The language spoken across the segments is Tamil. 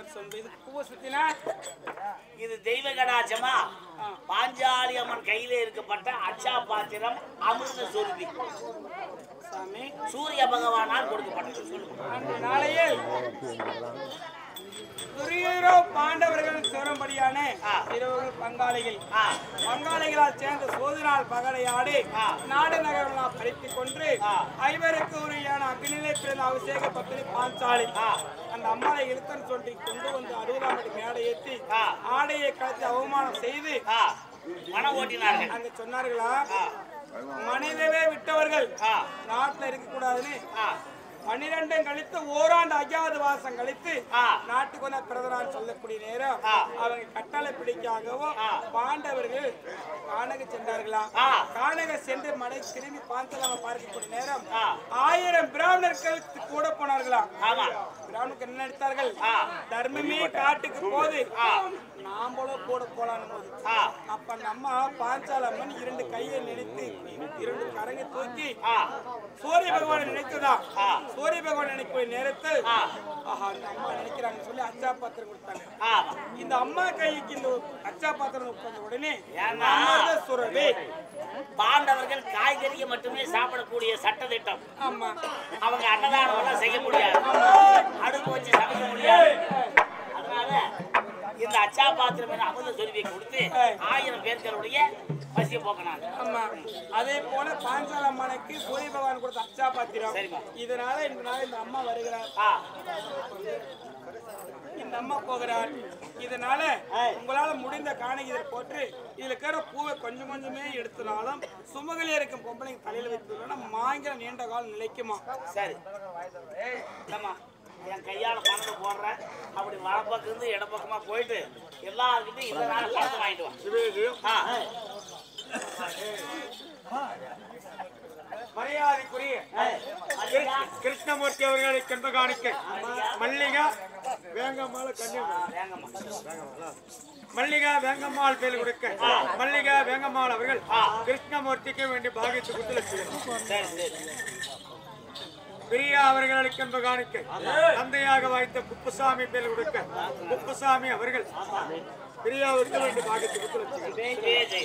சொந்த இது பூவை சுத்தினா இது தெய்வ கடாச்சமா ஆ. பாஞ்சாலி அம்மன் கையில இருக்கப்பட்ட அச்சா பாத்திரம் அமிர்த சொருபி சாமி சூரிய பகவானால் கொடுக்கப்பட்டது சொல்லுங்க அன்று நாளையில் துரியரோ பாண்டவர்கள் சிவரம்படியான ஆ. இருவர்கள் பங்காளிகள் ஆ, பங்காளிகளால் சேர்ந்து சோதினால் பகடையாடி ஆ. நாடு நகரெல்லாம் பறித்துக் கொண்டு ஆ. ஐவருக்கு உரியான அக்னிலை பிறந்த அபிஷேக பத்தினி பாஞ்சாலி ஆ. அந்த அம்மாவை இழுத்தன் சொல்லி கொண்டு வந்து அறுபதாம் அடி மேடை ஏற்றி ஆ. ஆடையை கலத்தி அவமானம் செய்து ஆ, மன ஓட்டினார்கள் அங்க சொன்னார்களா ஆ, மனிதவே விட்டவர்கள் ஆ, நாட்டுல இருக்க கூடாதுன்னு ஆ, பன்னிரெண்டும் கழித்து ஓராண்டு அஜாத வாசம் கழித்து ஆ. நாட்டுக்கு வந்த பிரதரான் சொல்லக்கூடிய நேரம் ஆ. அவங்க கட்டளை பிடிக்காகவும் ஆ. பாண்டவர்கள் கானக சென்றார்களாம் ஆ. கானக சென்று மடை திரும்பி பாஞ்சலாம பார்க்கக்கூடிய நேரம் ஆ. ஆயிரம் பிராமணர்கள் கூட போனார்களாம் ஆமா பிராமணர்கள் என்ன எடுத்தார்கள் ஆ. தர்மமே காட்டுக்கு போது ஆ. நாம்பளும் கூட போலான்னு போது ஆ, அப்ப நம்ம பாஞ்சாலம்மன் இரண்டு கையை நினைத்து இரண்டு கரங்கை தூக்கி ஆ, சூரிய பகவானை நினைத்ததா ஆ. சூரிய பகவான் நினைக்கிற நேரத்தில் ஆ. ஆஹா இந்த அம்மா நினைக்கிறாங்கன்னு சொல்லி அச்சா பாத்திரம் கொடுத்தாங்க ஆமா இந்த அம்மா கைக்கு இந்த அச்சா பாத்திரம் உட்கார்ந்த உடனே ஏன்னா? அமிர்த சுரபி பாண்டவர்கள் காய்கறியை மட்டுமே சாப்பிடக்கூடிய சட்டத்திட்டம் ஆமா அவங்க அன்னதானம் எல்லாம் செய்ய முடியாது அடுப்பு வச்சு சமைக்க முடியாது அதனால இந்த அச்சா பாத்திரம் என அமிர்த சொருவியை கொடுத்து ஆயிரம் பேர்களுடைய பசியை போக்கினாங்க ஆமா அதே போல பாஞ்சால அம்மனுக்கு சூரிய பகவான் கொடுத்த அச்சா பாத்திரம் சரிம்மா. இதனால இந்த நாள் இந்த அம்மா வருகிறார் ஆ, இந்த அம்மா போகிறார் இதனால உங்களால முடிந்த காணிக்கை போட்டு இதுல இருக்கிற பூவை கொஞ்சம் கொஞ்சமே எடுத்தனாலும் சுமகலியா இருக்கும் பொம்பளைங்க தலையில வைத்ததுனா மாங்கிற நீண்ட காலம் நிலைக்குமா சரி இல்லம்மா என் கையால பணத்தை போடுறேன் அப்படி வலப்பக்கம் இருந்து இடப்பக்கமா போயிட்டு எல்லாருக்கிட்டையும் இதனால பணத்தை வாங்கிட்டு வா ஆ, மரியாதைக்குரிய கிருஷ்ண- கிருஷ்ணமூர்த்தி அவர்களை கண்ப காணிக்க மல்லிகா வேங்கம்மாள் கன்னியாகுமரி வேங்கம்மா மல்லிகா வேங்கம்மாள் பேர் கொடுக்க மல்லிகா வேங்கம்மாள் அவர்கள் கிருஷ்ணமூர்த்திக்கு வேண்டி பாகித்து குத்துலட்சியம் சரி சரி பிரியா அவர்களை கண்ப காணிக்க தந்தையாக வாய்த்த குப்புசாமி பேர் கொடுக்க குப்புசாமி அவர்கள் பிரியாவுக்கு வேண்டி பாகித்து குத்துலட்சியம் ஜெய ஜெய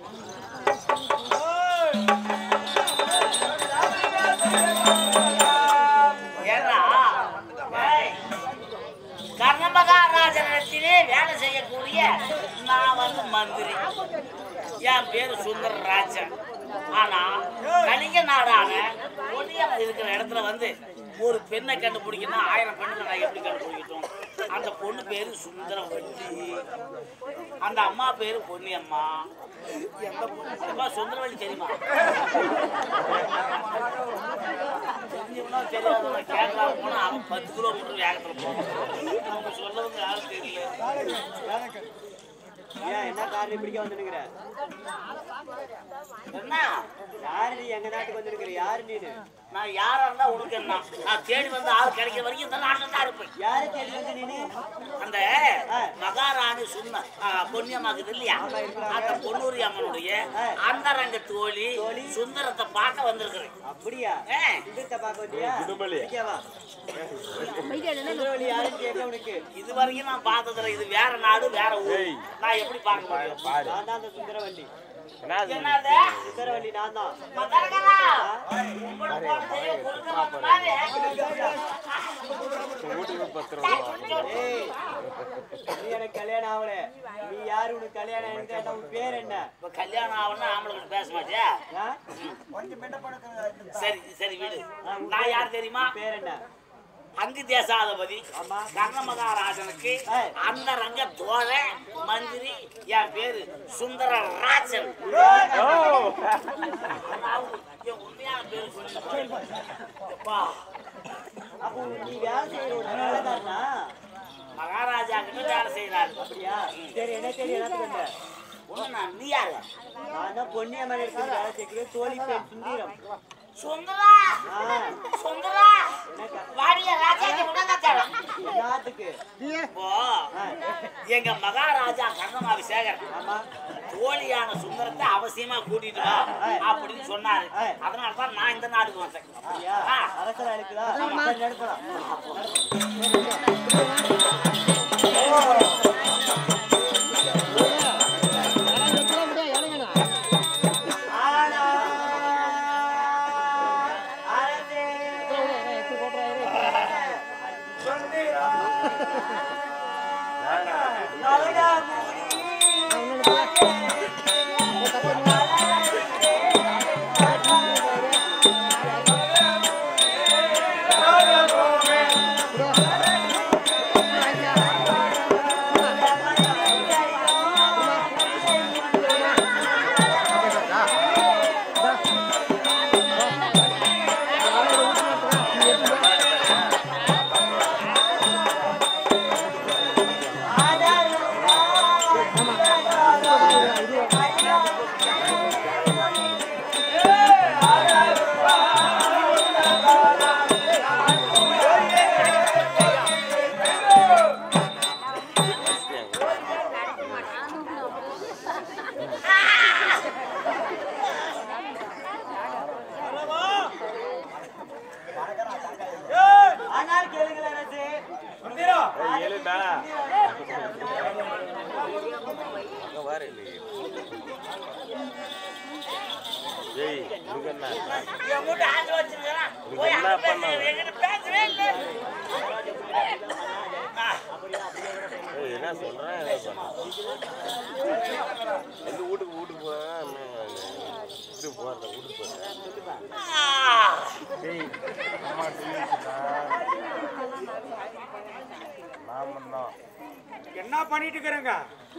ஏன்னா, ஏய், கர்ணமகாராஜனிடத்திலே வேலை செய்யக்கூடிய நான் வந்து மந்திரி என் பேரு சுந்தரராஜன் ஆனா கலிங்க நாடான பொன்னியம் இருக்கிற இடத்துல வந்து ஒரு பெண்ணை கண்டுபிடிக்கணும் ஆயிரம் பெண்களை நான் எப்படி கண்டுபிடிக்கட்டும் அந்த பொண்ணு பேரு சுந்தரவல்லி அந்த அம்மா பேரு பொன்னியம்மா எந்த பொண்ணு எப்பா சுந்தரவல்லி தெரியுமா தெரிஞ்சவனா தெரியாதவனா கேட்கலாம் போனா அவன் பத்து கிலோமீட்டர் வேகத்துல போவான் அவங்க சொல்லவங்க யாரும் தெரியல ஏன் என்ன காரணம் பிடிக்க வந்துருக்கிற என்ன யாரு நீ எங்க நாட்டுக்கு வந்திருக்கிற யாரு நீனு நான் யாரா இருந்தா உனக்கு என்ன நான் தேடி வந்து ஆள் கிடைக்கிற வரைக்கும் இந்த நாட்டில் தான் இருப்பேன் யாரு தேடி வந்து நீனு அந்த மகாராணி சுண்ண பொன்னியம்மாக்குது இல்லையா அந்த பொன்னூரி அம்மனுடைய அந்தரங்க தோழி சுந்தரத்தை பார்க்க வந்திருக்கிறேன் அப்படியா ஏ, சுந்தரத்தை பார்க்க வந்தியா ஓகேவா சுந்தரவழி யாருன்னு கேட்க உனக்கு இது வரைக்கும் நான் பார்த்ததுல இது வேற நாடு வேற ஊர் நான் எப்படி பார்க்க முடியும் நான் தான் அந்த சுந்தரவள்ளி என்னது சுந்தரவள்ளி நான் தான் மதரகரா, உங்களை போலவே குறுக்க வந்த மாதிரி. ஏய் நீ எனக்கு கல்யாணம் ஆகல நீ யாரு உனக்கு கல்யாணம் ஆயிருக்கு கேட்டா உன் பேர் என்ன இப்ப கல்யாணம் ஆகணும்னா ஆம்பளைகிட்ட பேச மாட்டியா ஆ? சரி சரி விடு நான் யார் தெரியுமா பேர் என்ன அங்கு தேசாதிபதி ஆமா. கர்ண மகாராஜனுக்கு ஏய். அந்த ரங்க தோழ மந்திரி என் பேரு சுந்தர ராஜன் அதாவது என் உண்மையான பேரு சொல்லு. எப்பா, அப்போ நீ வேலை செய்யற ஒரு வேலைக்காரனா மகாராஜா கிட்ட வேலை செய்யறாரு அப்படியா சரி என்ன சரி என்ன பண்ண ஒண்ணு நான் நீ யாரு நான் தான் பொன்னியம்மன் இடத்துல வேலை செய்கிறேன் தோழி பேர் சுந்தரம் சுந்தரா ஆ சுந்தரா என்னக்கா வாடிய ராஜாக்கு உடனே நாட்டுக்கு இப்போ எங்க மகாராஜா கர்ணமாபிஷேகர் ஆமா தோழியான சுந்தரத்தை அவசியமா கூட்டிட்டு வா அப்படின்னு சொன்னாரு அதனால தான் நான் இந்த நாட்டுக்கு வந்தேன் அப்படியா ஆ. அவசரம் இருக்குதா சரி, நடக்கலாம் ஆனால் கேளுங்களேன் அரசே. என் வீட்டு ஆசை வச்சிருக்கிறேன். போய் அங்க பேசுறேன். என்கிட்ட பேசவே இல்லை. ஆ, என்ன சொல்றேன் என்ன சொல்றேன் எங்க வீட்டுக்கு வீட்டுக்கு போறேன் வீட்டுக்கு போறேன் வீட்டுக்கு போறேன் ஆ. நாம தான் என்ன பண்ணிட்டு இருக்கிறேங்க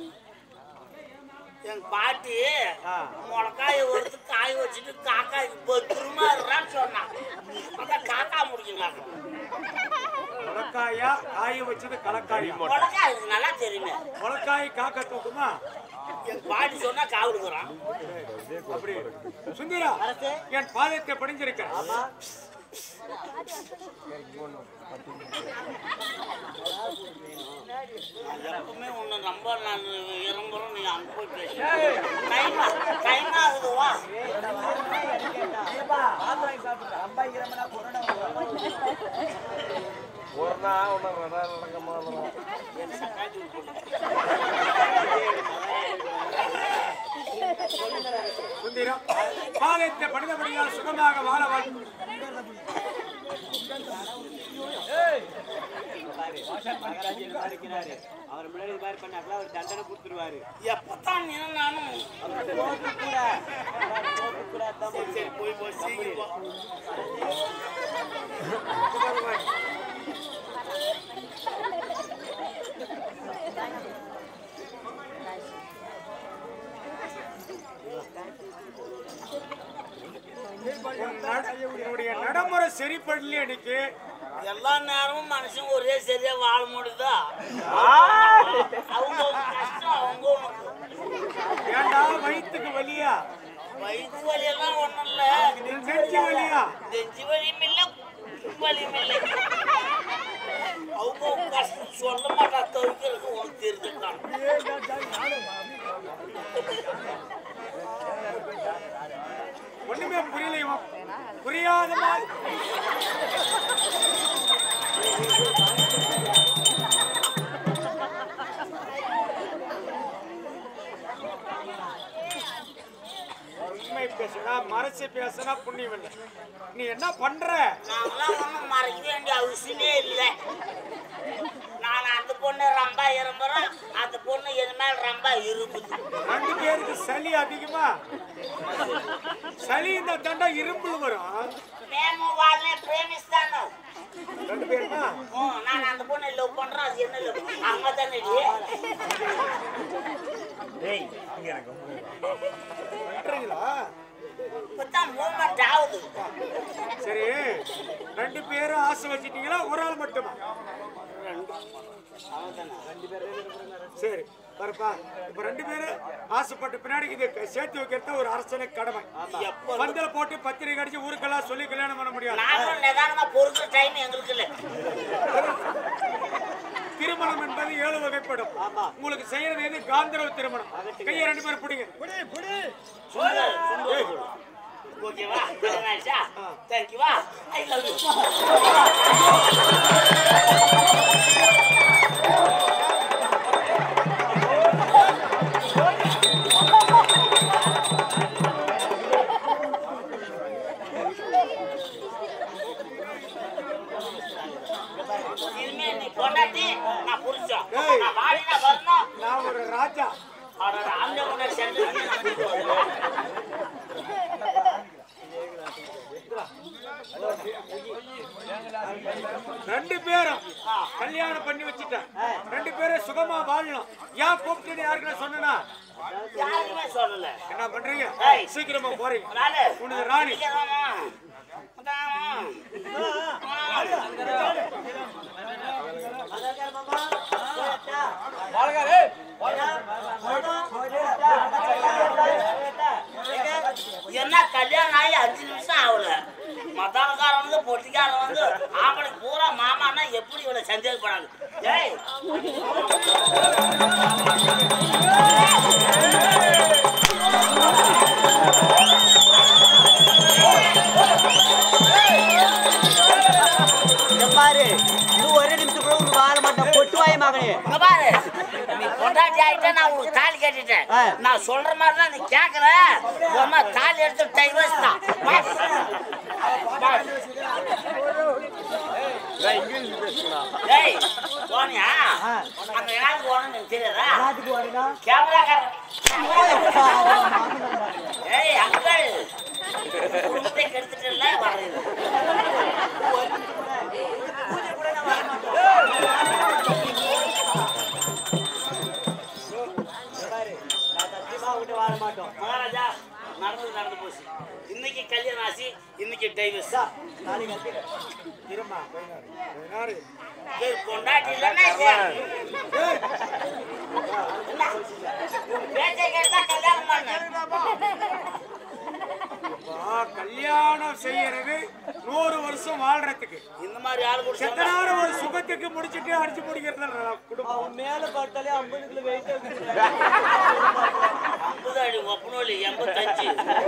எங்க பாட்டி முளக்காய ஒருத்து காய வச்சுட்டு காக்கா பத்திரமா இருறான்னு சொன்னான் அதான் காக்கா முடிக்கிறாங்க முளக்காயா காய வச்சது கலக்காயா முளக்காய் எனக்கு நல்லா தெரியுமே முளக்காய் காக்க தூக்குமா எங்க பாட்டி சொன்னா காவலுக்குறான் அப்படி சுந்தரா அரசே. என் பாதத்தை படிஞ்சிருக்கேன் ஆமா. எப்பவுமே உன்னை நம்ப நான் இறங்குறோம் நீ அங்க போய் பேசு டைம் டைம் ஆகுது வா ஒரு நாள் ஒன்றும் ரெண்டாயிரம் நடக்கமா என் சக்காத்தி போடு. சுந்தரம் பாதத்தை படித்தபடியால் சுகமாக வாழ வாழ் மகாராஜா எல்லாம் இருக்கிறாரு. அவர் முன்னாடி இது மாதிரி பண்ணாக்கல அவர் தண்டனை கொடுத்துருவாரு எப்பதான் நீ நானும் கோர்ட்டு கூட கோர்ட்டு கூட அதான் சரி சரி போய் போய் சீக்கிரம் போ. உன் நட- உன்னுடைய நடைமுறை சரிப்படல அன்னைக்கு எல்லா நேரமும் மனுஷன் ஒரே சரியா வாழ முடியுதா அவங்க கஷ்டம் அவங்க உனக்கு. ஏண்டா வயிற்றுக்கு வலியா வயிற்று வலி எல்லாம் ஒண்ணும் இல்ல நெஞ்சு வலியா நெஞ்சு வலியும் இல்ல வலியும் இல்லை அவங்க உன் கஷ்டம் சொல்ல மாட்டா தவிர்க்கிறதுக்கு உனக்கு தெரிஞ்சுக்கலாம் ஒண்ணுமே புரியல இவன் புரியாத மாதிரி உண்மை பேசுனா மறைச்சு பேசுனா புண்ணியம் இல்லை நீ என்ன பண்ற நாங்களாம் ஒன்றும் மறைக்க வேண்டிய அவசியமே இல்லை நான் அந்த பொண்ணு ரொம்ப இரும்புறேன் அந்த பொண்ணு எது மேல ரொம்ப இரும்புது ரெண்டு பேருக்கு சளி அதிகமா சளி இந்த தண்டா இரும்புல வரும் మేము వాళ్ళని ప్రేమిస్తాను ரெண்டு பேருமா ఓ, நான் அந்த பொண்ணை லவ் பண்றேன் அது என்ன லவ் அம்மா தானே பண்றீங்களா இப்பதான் மூமெண்ட் ஆகுது சரி ரெண்டு பேரும் ஆசை வச்சிட்டீங்களா ஒரு ஆள் மட்டுமா சரி பாருப்பா இப்ப ரெண்டு பேரும் ஆசைப்பட்ட பின்னாடி இது சேர்த்து வைக்கிறது ஒரு அரசனுக்கு கடமை எப்போ பந்தல போட்டு பத்திரிக்கை அடிச்சு ஊருக்கெல்லாம் சொல்லி கல்யாணம் பண்ண முடியாது நாங்களும் நிதானமா பொறுக்கிற டைம் எங்களுக்கு இல்லை திருமணம் என்பது ஏழு வகைப்படும் உங்களுக்கு செய்யறது எது காந்தரவ திருமணம் கையை ரெண்டு பேரும் பிடிங்க சொல்லு சொல்லு ஓகேவா கல்யாணம் ஆயிடுச்சா தேங்க்யூவா ஐ லவ் யூ இனிமே நீ பொண்டாட்டி நான் புருஷன் ஏய். நான் வாடினா வரணும் நான் ஒரு ராஜா அவரோட அந்த முன்னாடி சேர்ந்து ரெண்டு பேரும் கல்யாணம் பண்ணி வச்சுட்டேன் ரெண்டு பேரும் சுகமா வாழணும் ஏன் கூப்பிட்டு யாருக்கு நான் சொன்னா யாருமே சொல்லல என்ன பண்றீங்க ஏய். சீக்கிரமா போறீங்க நானு உனது ராணி இங்கதாம்மா. அதாம்மா. அதான் மாமா போயாச்சா? என்ன கல்யாணம் ஆகி அஞ்சு நிமிஷம் ஆகல மத்தாளக்காரன் வந்து பொட்டிக்காரன் வந்து ஆம்பளை பூரா மாமான்னா எப்படி இவ்வளவு சந்தேகப்படாது ஏய் இங்க பாரு இன்னும் ஒரே நிமிஷம் கூட உனக்கு வாழ மாட்டேன் பொட்டு வாய மகனே இங்க பாரு நீ பொண்டாட்டி ஆயிட்ட நான் உனக்கு தாலி கட்டிட்டேன் ஆ. நான் சொல்ற மாதிரி தான் நீ கேட்கற அம்மா தாலி எடுத்து டைவர்ஸ் தான் வா. வா. நான் இங்கிலீஷ் பேசுனா ஏய் போனியா அங்க யாருக்கு போகணும்னு எனக்கு தெரியாதா நாட்டுக்கு வரீங்க கேமராக்காரன் ஏய் அங்கிள் குடும்பத்தை கெடுத்துட்டுல வர்றது பூஜை கூட நான் வர மாட்டேன் பாரு நான் சத்தியமா விட்டு வாழ மாட்டோம் மகாராஜா நடந்து நடந்து போச்சு இன்னைக்கு கல்யாணம் ஆச்சு இன்னைக்கு டைவர்ஸ் இந்தா, நாளை கட்டிக்க இருமா பதினாறு பதினாறு பொண்டாட்டி இல்லைன்னா பேச்சை கேட்டா கல்யாணம் பண்ண அப்பா, கல்யாணம் செய்யறது நூறு வருஷம் வாழ்றதுக்கு இந்த மாதிரி ஆள் கூட செத்த சொன்னா நேரம் ஒரு சுகத்துக்கு முடிச்சிட்டு அடிச்சு முடிக்கிறது தான் குடும்பம் அவன் மேல பட்டாலே ஐம்பது கிலோ வெயிட் ஐம்பது அடி ஒப்பனோலி எண்பத்தஞ்சு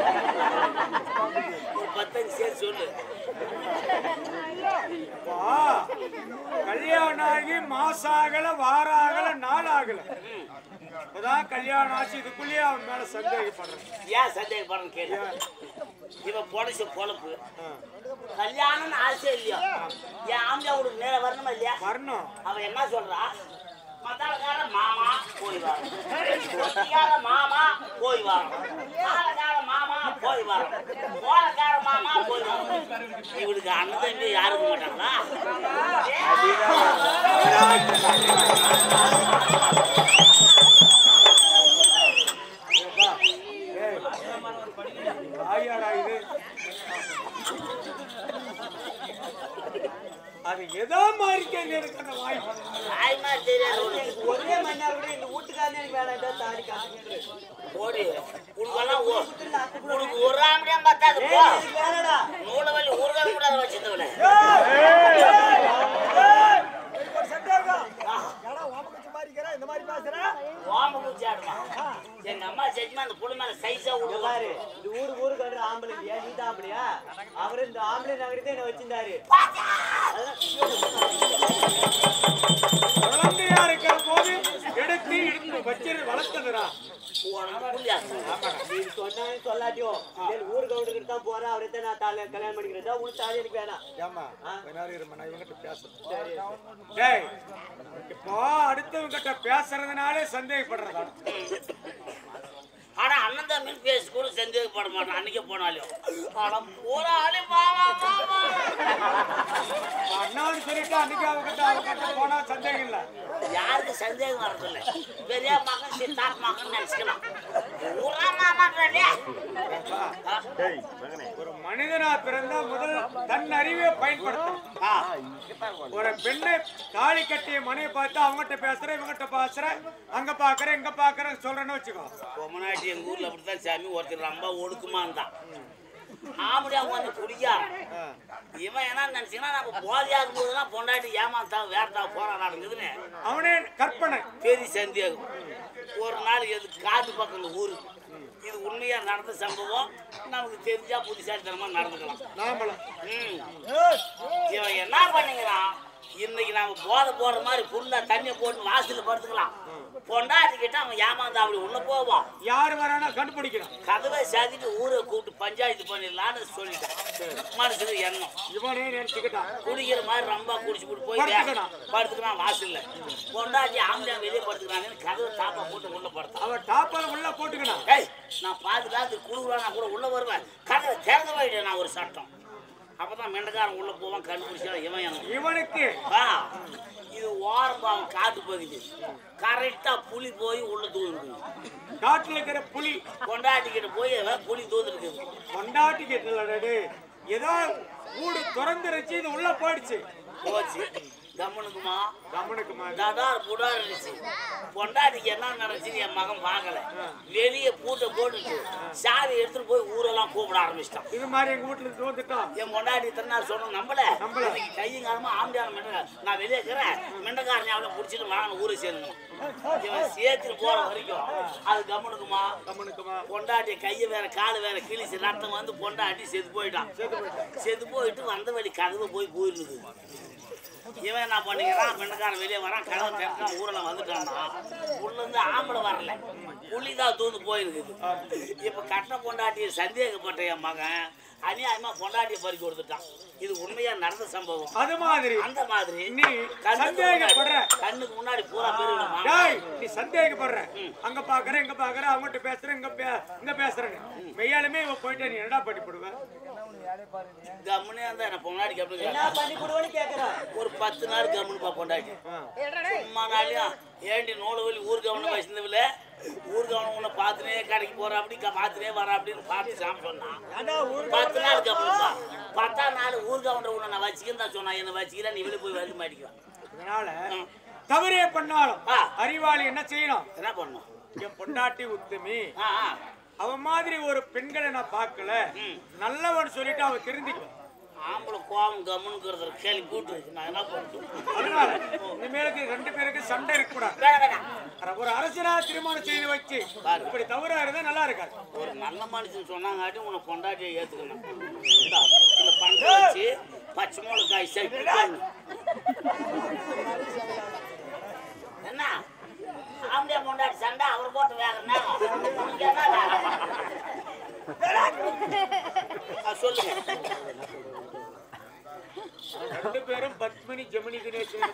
ஒரு பத்தஞ்சு சேர்த்து சொல்லு அப்பா, கல்யாணம் ஆகி மாசம் ஆகல வாரம் ஆகல நாள் ஆகல இப்பதான் கல்யாணம் ஆச்சு இதுக்குள்ளேயே அவன் மேல சந்தேகப்படுறேன் ஏன் சந்தேகப்படுறேன் கேளு இவன் பொழைச்ச பொழப்பு கல்யாணம்னு ஆசை இல்லையா என் ஆம்பளை அவனுக்கு நேரம் வரணுமா இல்லையா வரணும் அவன் என்ன சொல்றா மத்தாளக்கார மாமா போய் வரோம் ஒத்திக்கார மாமா போய் வரோம் காலக்கார மாமா போய் வரோம் கோலக்கார மாமா போய் வரோம் இவனுக்கு அண்ணன் தம்பி யாருக்கு மாட்டாங்களா ஆயாடா இது அது எதோ மாதிரி கேள்வி எனக்கு அந்த வாய் தாய் மாதிரி தெரியாது உனக்கு. ஒரே மணி நேரம் கூட இந்த வீட்டுக்காரனே எனக்கு வேணாம் தாடி காட்டுங்க ஓடி உனக்கெல்லாம் ஓ- உனக்கு ஒரு ஆம்படியாம் பார்த்தாது போ எனக்கு வேணாடா நூலவல்லி ஊறுகாய் கூட அதை வச்சிருந்தவளே ஓம குச்சி ஆடுமா எங்க அம்மா செஞ்சுமா அந்த புள்ள மேல சைஸா இங்க விடுவாரு பாரு இந்த ஊரு ஊருக்கு வந்து ஆம்பளை இல்லையா நீ தான் ஆம்பளையா அவரு இந்த ஆம்பளை நகரத்தை என்ன வச்சிருந்தாரு குழந்தையா இருக்கிற போது எடுத்து எடுத்து வச்சிரு வளர்த்துறா நீ சொன்னாலும் சொல்லாட்டியும் சரி ஊர் கவுண்டருக்கு தான் போறேன் அவரை தான் நான் தாலி கல்யாணம் பண்ணிக்கிறதா உனக்கு தாலி எனக்கு வேணாம் ஏமா பதினாறு இருமா நான் இவங்கிட்ட பேசுறேன் டேய் இப்போ அடுத்தவங்க கிட்ட பேசுறதுனாலே சந்தேகப்படுறதா ஆனா அண்ணன் தம்பி பேசி கூட சந்தேகப்பட மாட்டான் அன்னைக்கே போனாலும் ஆனா போற ஆளு மாமா மாமா அண்ணான்னு சொல்லிட்டு அன்னைக்கு அவகிட்ட அவகிட்ட போனா சந்தேகம் இல்ல யாருக்கு சந்தேகம் வரதில்ல பெரிய மகன் சித்தார்த் மகன் நினைச்சுக்கலாம் ஊரா மாமான்றே டேய் மகனே ஒரு மனிதனா பிறந்தா முதல் தன் அறிவை பயன்படுத்தணும் ஒரு பெண்ணை தாலி கட்டிய மனையை பார்த்து அவங்ககிட்ட பேசுற இவங்கிட்ட பேசுற அங்க பாக்குற இங்க பாக்குறேன் சொல்றேன்னு வச்சுக்கோ பொம்மநாட்டி எங்க ஊர்ல அப்படித்தான் சாமி ஒருத்தர் ரொம்ப ஒழுக்கமா இருந்தான் ஆம்படி அவங்க வந்து குடிக்காரன் இவன் என்ன நினைச்சீங்கன்னா நம்ம போதையா இருக்கும்போதுலாம் பொண்டாட்டி ஏமாத்தா வேறதா போராடாதுன்னு அவனே கற்பனை பெரிய சந்தேகம் ஒரு நாள் எது காட்டு பக்கம் இந்த ஊரு இது உண்மையா நடந்த சம்பவம் நமக்கு தெரிஞ்சா புத்திசாலித்தனமா நடந்துக்கலாம் நாமளும் ம். இவன் என்ன பண்ணீங்கன்னா இன்னைக்கு நாம போதை போடுற மாதிரி ஃபுல்லா தண்ணியை போட்டு வாசல்ல படுத்துக்கலாம் பொண்டாட்டிக்கிட்ட அவன் ஏமாந்தா அப்படி உள்ள போவான் யார் வரானா கண்டுபிடிக்கிறான் கதவை சாத்திட்டு ஊரை கூப்பிட்டு பஞ்சாயத்து பண்ணிடலான்னு சொல்லிட்டேன் மனசுல எண்ணம் இவனே நினைச்சுக்கிட்டான் குடிக்கிற மாதிரி ரொம்ப குடிச்சு போட்டு போய் படுத்துக்கணும். படுத்துக்கிறான் வாசல்ல பொண்டாட்டி ஆம்பளை வெளியே படுத்துக்கிறாங்கன்னு கதவை தாப்பா போட்டு உள்ள படுத்தான் அவன் டாப்பால உள்ள போட்டுக்கணும் ஏய் நான் பாதுகாத்து குழுவுறான் நான் கூட உள்ள வருவேன் கதவை திறந்து போயிட்டேன் நான் ஒரு சட்டம் அப்பதான் மெண்டக்காரன் உள்ள போவான் கண்டுபிடிச்சா இவன் எனக்கு இவனுக்கு ஆ, இது ஓரம்பாவம் காட்டு பகுதி கரெக்டா புலி போய் உள்ள தூந்துருக்கு காட்டுல இருக்கிற புலி கொண்டாட்டிக்கிட்ட போய் அவன் புலி தூந்துருக்குது கொண்டாட்டி கேட்டலடே ஏதோ வீடு திறந்துருச்சு இது உள்ள போயிடுச்சு போச்சு கம்மனுக்குமா கமனுக்கு மாதிரி தடார் புடார் இருந்துச்சு பொண்டாட்டிக்கு என்ன நடந்துச்சு என் மகன் பார்க்கல வெளியே பூட்டை போட்டுட்டு சாவி எடுத்துட்டு போய் ஊரெல்லாம் கூப்பிட ஆரம்பிச்சிட்டான் இது மாதிரி எங்க வீட்டுல இருந்து வந்துட்டோம் என் பொண்டாட்டி திருநாள் சொன்ன நம்பல நம்பல. இன்னைக்கு கையும் காலமா ஆம்பியான மெண்டகா நான் வெளியே இருக்கிறேன் மெண்டக்காரன் அவளை பிடிச்சிட்டு வாங்க ஊரை சேர்ந்து இவன் சேர்த்துட்டு போற வரைக்கும் அது கம்மனுக்குமா கமனுக்குமா பொண்டாட்டி கையை வேற காலு வேற கிழிச்சு ரத்தம் வந்து பொண்டாட்டி செத்து போயிட்டான் செத்து போயிட்டு வந்த வழி கதவு போய் போயிருந்தது இவன் என்ன பண்ணிக்கிறான் பெண்ணுக்காரன் வெளியே வரான் கதவை திறக்கான் ஊரில் வந்துட்டான்னா உள்ள இருந்து ஆம்பளை வரல புள்ளிதான் தூந்து போயிருக்குது இப்ப கட்ட பொண்டாட்டியை சந்தேகப்பட்ட என் மகன் அநியாயமா பொண்டாட்டியை பறிக்க கொடுத்துட்டான் இது உண்மையா நடந்த சம்பவம் அது மாதிரி அந்த மாதிரி நீ கண்ணுக்கு சந்தேகப்படுற. முன்னாடி- கண்ணுக்கு முன்னாடி பூரா பேர் டேய் நீ சந்தேகப்படுற அங்க பாக்குற இங்க பாக்குற அவங்ககிட்ட பேசுற இங்க பே- இங்க பேசுறேன் மெய்யாலுமே இவ போயிட்டு நீ என்னடா பண்ணி போடுவ கம்முனே இருந்தா என்ன பொண்டாட்டி கப்பல் என்ன பண்ணி கொடுவேன்னு கேக்குறான் ஒரு பத்து நாள் கம்முன்னு பா பொண்டாட்டி சும்மா நாளையும் ஏண்டி நூலு வலி ஊர் கவனம் வச்சிருந்தவில்ல ஊர் கவனம் உன்னை பார்த்துனே கடைக்கு போற அப்படி க- பார்த்துனே வர அப்படின்னு பார்த்து சாமி சொன்னான் ஏன்டா ஊருக்கு பத்து நாள் கம்முப்பா பத்தாம் நாள் ஊர் கவனம் உன்னை நான் வச்சுக்கிறேன் தான் சொன்னான் என்ன வச்சுக்கிறேன் நீ வெளியே போய் வந்து மாட்டிக்குவேன் அதனால தவறே பண்ணாலும் ஆ. அறிவாளி என்ன செய்யணும் என்ன பண்ணும் என் பொண்டாட்டி உத்தமி ஆ ஆ. அவன் மாதிரி ஒரு பெண்களை நான் பார்க்கல ம். நல்லவன் சொல்லிட்டு அவன் தெரிஞ்சுக்குவான் ஆம்பளை கோவம் கம்முன்னு கேள்வி கூட்டு நான் என்ன பண்ணுறேன் அதனால இனிமேலுக்கு ரெண்டு பேருக்கு சண்டை இருக்கக்கூடாது வேணாம் வேணாம் ஆனா ஒரு அரசனா திருமணம் செய்து வச்சு இப்படி தவறா இருந்தா நல்லா இருக்காது ஒரு நல்ல மனுஷன் சொன்னாங்காட்டி உன்னை பொண்டாட்டியை ஏத்துக்கணும் இந்தா, இந்த பணத்தை வச்சு பச்சை மிளகாய் சேர்த்து என்ன ஆம்பளை பொண்டாட்டி சண்டை அவர் போட்டு வேகனா உனக்கு என்ன வேலை? ஆ, சொல்லுங்க ரெண்டு பேரும் பத்மினி ஜெமினி தினேஷன்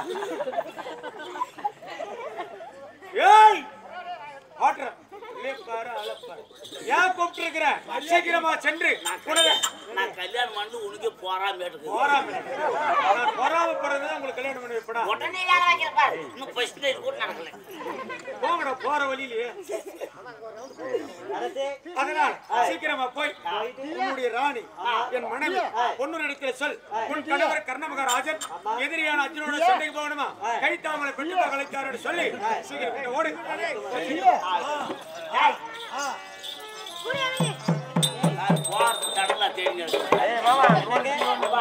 ஏய் ஆட்ற இல்லையே பாரு அழப்பாரு ஏன் கூப்பிட்டு இருக்கிற சீக்கிரமா சென்று நான் நான் கல்யாணம் பண்ணி உனக்கே போறாம எடுக்கு போறாம நான் பொறாம போறது உங்களுக்கு கல்யாணம் பண்ணி வைப்படா உடனே வேலை வைக்கிற பாரு இன்னும் ஃபர்ஸ்ட் நைட் கூட நடக்கல போங்கடா போற வழியிலேயே அரசே அதனால் சீக்கிரமா போய் உன்னுடைய ராணி என் மனைவி பொண்ணு இடத்துல சொல் உன் கணவர் கர்ணமகராஜன் எதிரியான அர்ஜுனோட சண்டைக்கு போகணுமா கை தாமலை பெண்ணு கலைத்தாரோட சொல்லி சீக்கிரம் கிட்ட ஓடு போறது தடலா தேடி ஏய் மாமா